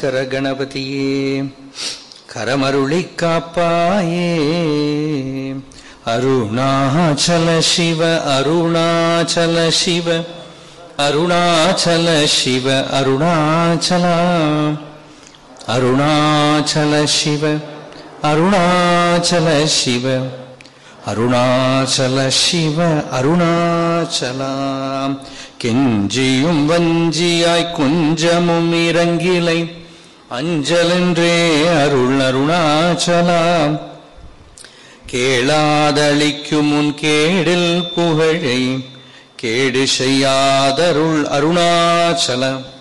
கரகணபதியே கரமருளிக் காப்பாயே அருணாச்சல சிவ அருணாச்சல சிவ அருணாச்சல சிவ அருணாச்சலா அருணாச்சல சிவ அருணாச்சல சிவ அருணாச்சல சிவ அருணாச்சலாம் கெஞ்சியும் வஞ்சியாய் கொஞ்சமும் இறங்கிலை அஞ்சலென்றே அருள் அருணாச்சலாம் கேளாதளிக்கும் உன் கேடில் புகழை கேடு செய்யாதருள் அருணாச்சலம்